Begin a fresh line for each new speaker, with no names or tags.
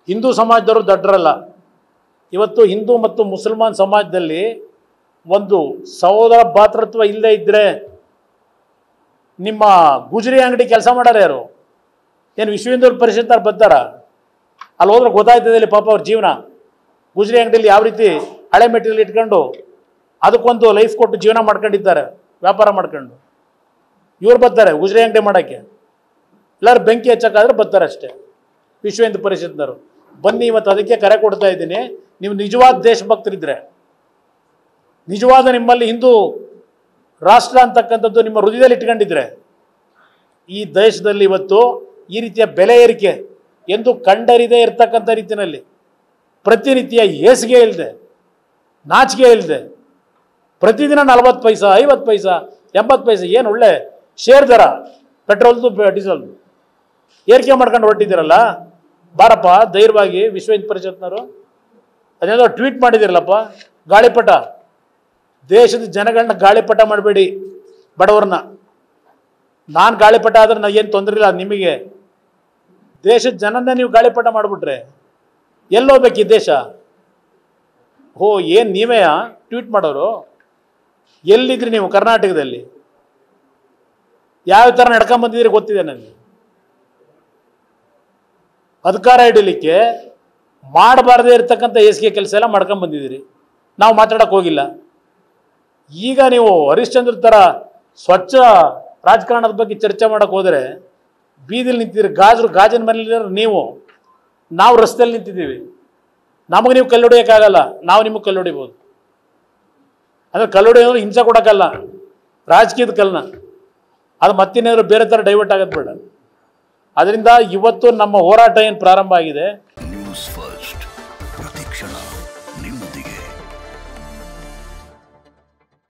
ಹಿಂದೂ ಸಮಾಜದವರು ದಡ್ಡರಲ್ಲ ಇವತ್ತು ಹಿಂದೂ ಮತ್ತು ಮುಸಲ್ಮಾನ್ ಸಮಾಜದಲ್ಲಿ ಒಂದು ಸಹೋದರ ಭಾತೃತ್ವ ಇಲ್ಲದೆ ಇದ್ದರೆ ನಿಮ್ಮ ಗುಜರಿ ಅಂಗಡಿ ಕೆಲಸ ಮಾಡಾರ ಯಾರು ಏನು ವಿಶ್ವ ಹಿಂದೂ ಪರಿಷತ್ನವ್ರು ಬರ್ತಾರ ಅಲ್ಲಿ ಹೋದ್ರೆ ಗೊತ್ತಾಯ್ತದೆ ಇಲ್ಲಿ ಪಾಪ ಅವ್ರ ಜೀವನ ಗುಜರಿ ಅಂಗಡಿಯಲ್ಲಿ ಯಾವ ರೀತಿ ಹಳೆ ಮೆಟೀರಿಯಲ್ ಇಟ್ಕೊಂಡು ಅದಕ್ಕೊಂದು ಲೈಫ್ ಕೊಟ್ಟು ಜೀವನ ಮಾಡ್ಕೊಂಡಿದ್ದಾರೆ ವ್ಯಾಪಾರ ಮಾಡ್ಕೊಂಡು ಇವ್ರು ಬರ್ತಾರೆ ಗುಜರಿ ಅಂಗಡಿ ಮಾಡೋಕ್ಕೆ ಎಲ್ಲರೂ ಬೆಂಕಿ ಹಚ್ಚಕ್ಕಾದ್ರೆ ಬರ್ತಾರೆ ಅಷ್ಟೇ ವಿಶ್ವ ಹಿಂದೂ ಪರಿಷತ್ನವರು ಬನ್ನಿ ಇವತ್ತು ಅದಕ್ಕೆ ಕರೆ ಕೊಡ್ತಾ ಇದ್ದೀನಿ ನೀವು ನಿಜವಾದ ದೇಶಭಕ್ತರಿದ್ರೆ ನಿಜವಾದ ನಿಮ್ಮಲ್ಲಿ ಹಿಂದೂ ರಾಷ್ಟ್ರ ಅಂತಕ್ಕಂಥದ್ದು ನಿಮ್ಮ ಹೃದಯದಲ್ಲಿ ಇಟ್ಕೊಂಡಿದ್ರೆ ಈ ದೇಶದಲ್ಲಿ ಇವತ್ತು ಈ ರೀತಿಯ ಬೆಲೆ ಏರಿಕೆ ಎಂದು ಕಂಡರಿದೇ ಇರತಕ್ಕಂಥ ರೀತಿಯಲ್ಲಿ ಪ್ರತಿನಿತ್ಯ ಏಸಿಗೆ ಇಲ್ಲದೆ ನಾಚಿಕೆ ಇಲ್ಲದೆ ಪ್ರತಿದಿನ ನಲವತ್ತು ಪೈಸಾ ಐವತ್ತು ಪೈಸಾ ಎಂಬತ್ತು ಪೈಸೆ ಏನು ಒಳ್ಳೆ ಶೇರ್ ದರ ಪೆಟ್ರೋಲ್ದು ಡೀಸೆಲ್ದು ಏರಿಕೆ ಮಾಡ್ಕೊಂಡು ಹೊರಟಿದ್ದೀರಲ್ಲ ಬಾರಪ್ಪ ಧೈರ್ಯವಾಗಿ ವಿಶ್ವ ಹಿಂದ್ ಪರಿಷತ್ನವರು ಅದೇನೋ ಟ್ವೀಟ್ ಮಾಡಿದಿರಲ್ಲಪ್ಪ ಗಾಳಿಪಟ ದೇಶದ ಜನಗಳನ್ನ ಗಾಳಿಪಟ ಮಾಡಬೇಡಿ ಬಡವ್ರನ್ನ ನಾನು ಗಾಳಿಪಟ ಆದ್ರೆ ನನಗೆ ಏನು ತೊಂದರೆ ಇಲ್ಲ ನಿಮಗೆ ದೇಶದ ಜನನ್ನೇ ನೀವು ಗಾಳಿಪಟ ಮಾಡಿಬಿಟ್ರೆ ಎಲ್ಲೋಗ್ಬೇಕು ಈ ದೇಶ ಓ ಏನು ನೀವೇ ಟ್ವೀಟ್ ಮಾಡೋರು ಎಲ್ಲಿದ್ರಿ ನೀವು ಕರ್ನಾಟಕದಲ್ಲಿ ಯಾವ ಥರ ನಡ್ಕೊಂಬಂದಿದ್ದೀರಿ ಗೊತ್ತಿದೆ ನನಗೆ ಅಧಿಕಾರ ಹಿಡಿಲಿಕ್ಕೆ ಮಾಡಬಾರ್ದೇ ಇರ್ತಕ್ಕಂಥ ಏಸಿಗೆ ಕೆಲಸ ಎಲ್ಲ ಮಾಡ್ಕೊಂಡ್ ಬಂದಿದ್ದೀರಿ ನಾವು ಮಾತಾಡೋಕೆ ಹೋಗಿಲ್ಲ ಈಗ ನೀವು ಹರಿಶ್ಚಂದ್ರ ಥರ ಸ್ವಚ್ಛ ರಾಜಕಾರಣದ ಬಗ್ಗೆ ಚರ್ಚೆ ಮಾಡೋಕೆ ಹೋದರೆ ಬೀದಿಲಿ ನಿಂತಿದ್ದೀರಿ ಗಾಜರು ಗಾಜಿನ ಮನೇಲಿ ನೀವು ನಾವು ರಸ್ತೆಯಲ್ಲಿ ನಿಂತಿದ್ದೀವಿ ನಮಗೆ ನೀವು ಕಲ್ಲು ಹೊಡಿಯೋಕ್ಕಾಗಲ್ಲ ನಾವು ನಿಮಗೆ ಕಲ್ಲು ಹೊಡಿಬೋದು ಅಂದರೆ ಕಲ್ಲು ಹೊಡಿಯೋದ್ರೆ ಹಿಂಸೆ ಕೊಡೋಕ್ಕಲ್ಲ ರಾಜಕೀಯದ ಕಲ್ಲನ್ನ ಅದು ಮತ್ತಿನ್ನೇನಾದ್ರು ಬೇರೆ ಥರ ಡೈವರ್ಟ್ ಆಗೋದು ಬೇಡ ಅದರಿಂದ ಇವತ್ತು ನಮ್ಮ ಹೋರಾಟ ಏನು ಪ್ರಾರಂಭ ಆಗಿದೆ
ನ್ಯೂಸ್ ಫಸ್ಟ್ ಪ್ರತಿಕ್ಷಣ ನಿಮ್ಮೊಂದಿಗೆ